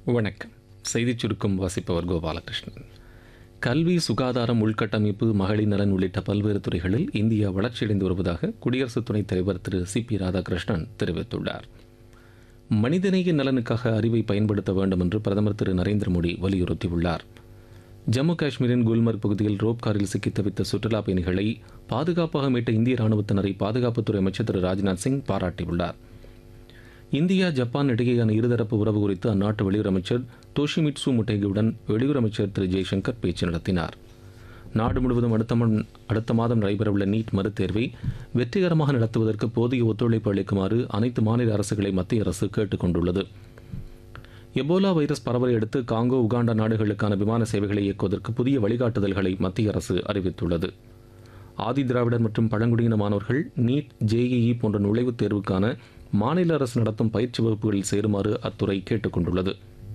வணக்கம் செய்திச் சுருக்கம் வாசிப்பவர் கோபாலகிருஷ்ணன் கல்வி சுகாதாரம் உள்கட்டமைப்பு மகளிர் நலன் உள்ளிட்ட பல்வேறு துறைகளில் இந்தியா வளர்ச்சியடைந்து வருவதாக குடியரசு துணைத் தலைவர் திரு சி பி ராதாகிருஷ்ணன் தெரிவித்துள்ளார் மனிதநேய நலனுக்காக அறிவை பயன்படுத்த வேண்டும் என்று பிரதமர் திரு நரேந்திர மோடி வலியுறுத்தியுள்ளார் ஜம்மு காஷ்மீரின் குல்மர்க் பகுதியில் ரோப் காரில் சிக்கித் தவித்த சுற்றுலாப் பயணிகளை பாதுகாப்பாக மீட்ட இந்திய ராணுவத்தினரை பாதுகாப்புத்துறை அமைச்சர் திரு ராஜ்நாத் சிங் பாராட்டியுள்ளார் இந்தியா ஜப்பான் இடையேயான இருதரப்பு உறவு குறித்து அந்நாட்டு வெளியுறவு அமைச்சர் தோஷிமிட்சு முட்டேகியுடன் வெளியுறவு அமைச்சர் திரு ஜெய்சங்கர் பேச்சு நடத்தினார் நாடு முழுவதும் அடுத்த மன்- அடுத்த மாதம் நடைபெறவுள்ள நீட் மறுதேர்வை வெற்றிகரமாக நடத்துவதற்கு போதிய ஒத்துழைப்பு அளிக்குமாறு அனைத்து மாநில அரசுகளை மத்திய அரசு கேட்டுக் கொண்டுள்ளது எபோலா வைரஸ் பரவலை அடுத்து காங்கோ உகாண்டா நாடுகளுக்கான விமான சேவைகளை இயக்குவதற்கு புதிய வழிகாட்டுதல்களை மத்திய அரசு அறிவித்துள்ளது ஆதி திராவிடர் மற்றும் பழங்குடியின மாணவர்கள் நீட் ஜேஇஇ போன்ற நுழைவுத் தேர்வுக்கான மாநில அரசு நடத்தும் பயிற்சி வகுப்புகளில் சேருமாறு அத்துறை கேட்டுக் கொண்டுள்ளது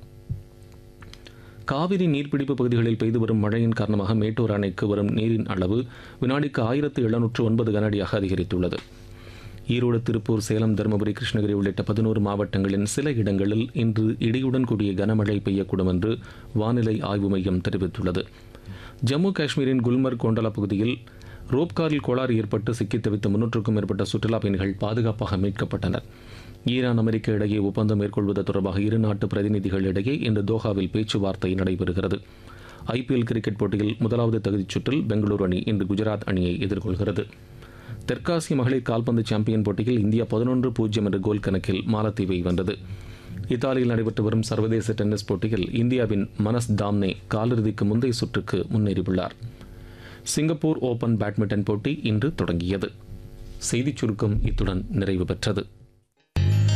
காவிரி நீர்பிடிப்பு பகுதிகளில் பெய்து வரும் மழையின் காரணமாக மேட்டூர் அணைக்கு வரும் நீரின் அளவு வினாடிக்கு ஆயிரத்து எழுநூற்று ஒன்பது கனஅடியாக அதிகரித்துள்ளது ஈரோடு திருப்பூர் சேலம் தருமபுரி கிருஷ்ணகிரி உள்ளிட்ட பதினோரு மாவட்டங்களின் சில இடங்களில் இன்று இடியுடன் கூடிய கனமழை பெய்யக்கூடும் என்று வானிலை ஆய்வு மையம் தெரிவித்துள்ளது ஜம்மு காஷ்மீரின் குல்மர்க் கோண்டலா பகுதியில் ரோப்காரில் கோளாறு ஏற்பட்டு சிக்கித் தவித்த முன்னூற்றுக்கும் மேற்பட்ட சுற்றுலாப் பயணிகள் பாதுகாப்பாக மீட்கப்பட்டனர் ஈரான் அமெரிக்க இடையே ஒப்பந்தம் மேற்கொள்வது தொடர்பாக இரு நாட்டு பிரதிநிதிகள் இடையே இன்று தோஹாவில் பேச்சுவார்த்தை நடைபெறுகிறது ஐபிஎல் கிரிக்கெட் போட்டியில் முதலாவது தகுதிச் சுற்றில் பெங்களூரு அணி இன்று குஜராத் அணியை எதிர்கொள்கிறது தெற்காசிய மகளிர் கால்பந்து சாம்பியன் போட்டியில் இந்தியா பதினொன்று பூஜ்ஜியம் என்ற கோல் கணக்கில் மாலத்தீவை வென்றது இத்தாலியில் நடைபெற்று வரும் சர்வதேச டென்னிஸ் போட்டியில் இந்தியாவின் மனஸ் தாம்னே காலிறுதிக்கு முந்தைய சுற்றுக்கு முன்னேறியுள்ளார் சிங்கப்பூர் ஓபன் பேட்மிண்டன் போட்டி இன்று தொடங்கியது செய்திச் சுருக்கம் இத்துடன் நிறைவு பெற்றது